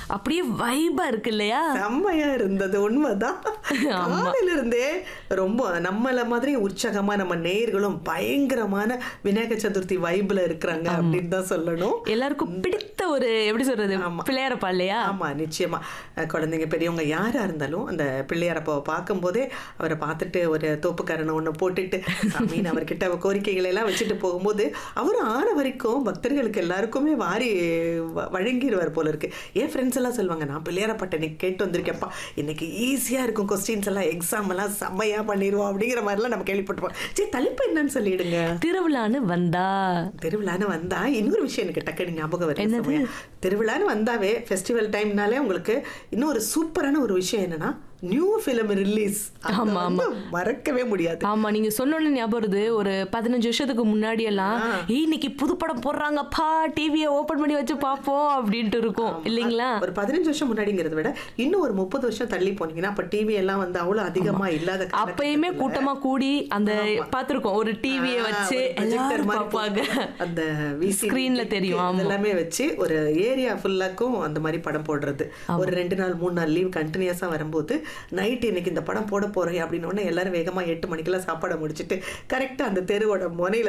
அப்படியே வைபா இருக்கு இல்லையா செம்மையா இருந்தது உண்மைதான் ஆமா. காலையில இருந்தே ரொம்ப நம்மள மாதிரி உற்சாகமா நம்ம நேயர்களும் பயங்கரமான விநாயகர் சதுர்த்தி வைப்ல இருக்கிறாங்க அப்படின்னு தான் சொல்லணும் எல்லாருக்கும் பிடித்த ஒரு எப்படி சொல்றது ஆமா. பிள்ளையாரப்பா இல்லையா ஆமா நிச்சயமா அஹ் குழந்தைங்க பெரியவங்க யாரா இருந்தாலும் அந்த பிள்ளையாரப்பாவை பார்க்கும்போதே அவரை பார்த்துட்டு ஒரு தோப்புக்காரனை ஒண்ணு போட்டுட்டு சாமின்னு அவர்கிட்ட கோரிக்கைகளை எல்லாம் வச்சுட்டு போகும்போது அவர் ஆன வரைக்கும் பக்தர்களுக்கு எல்லாருக்குமே வாரி வ- வழங்கிடுவார் போல இருக்கு என் ஃப்ரெண்ட்ஸ் எல்லாம் சொல்லுவாங்க நான் பிள்ளையாரப்பட்ட இன்னைக்கு கேட்டு வந்திருக்கேன்ப்பா இன்னைக்கு ஈஸியா இருக்கும் கொஸ்டின்ஸ் எல்லாம் எக்ஸாம் எல்லாம் செம்மையா பண்ணிடுவோம் அப்படிங்கிற மாதிரிலாம் நம்ம கேள்விப்பட்டிருப்போம் சரி தலைப்பு என்னன்னு சொல்லிடுங்க திருவிழான்னு வந்தா திருவிழான்னு வந்தா இன்னொரு விஷயம் எனக்கு டக்குனு ஞாபகம் வருது என்னது? சமயம். திருவிழான்னு வந்தாவே ஃபெஸ்டிவல் டைம்னாலே உங்களுக்கு இன்னொரு சூப்பரான ஒரு விஷயம் என்னன்னா நியூ ஃபிலிம் ரிலீஸ் ஆமா, ஆமா. மறக்கவே முடியாது ஆமா நீங்க சொன்னோன்னு ஞாபகம் வருது ஒரு பதினஞ்சு வருஷத்துக்கு முன்னாடி எல்லாம் "ஏய், இன்னைக்கு புது படம் போடுறாங்கப்பா டிவியை ஓபன் பண்ணி வச்சு பாப்போம் அப்படின்ட்டு இருக்கும் இல்லைங்களா ஒரு பதினஞ்சு வருஷம் முன்னாடிங்கிறத விட இன்னும் ஒரு முப்பது வருஷம் தள்ளி போனீங்கன்னா அப்ப டிவி எல்லாம் வந்து அவ்வளவு அதிகமா இல்லாத காலகட்டத்துல அப்பயுமே கூட்டமா கூடி அந்த பாத்திருக்கோம் ஒரு டிவியை ஆ, வச்சு ஒரு projector எல்லாரும் மாதிரி பார்ப்பாங்க போட்டு அந்த VCD Screenல disc தெரியும், ஆமா. இதெல்லாமே வச்சு ஒரு ஏரியா ஃபுல்லாக்கும் அந்த மாதிரி படம் போடுறது ஒரு ரெண்டு நாள் மூணு நாள் லீவ் கண்டினியூஸா வரும்போது நைட் இன்னைக்கு இந்த படம் போட போறேன் அப்படின்னு உடனே எல்லாரும் வேகமா எட்டு மணிக்கெல்லாம் சாப்பாடை முடிச்சிட்டு கரெக்டா அந்த தெருவோட முனையில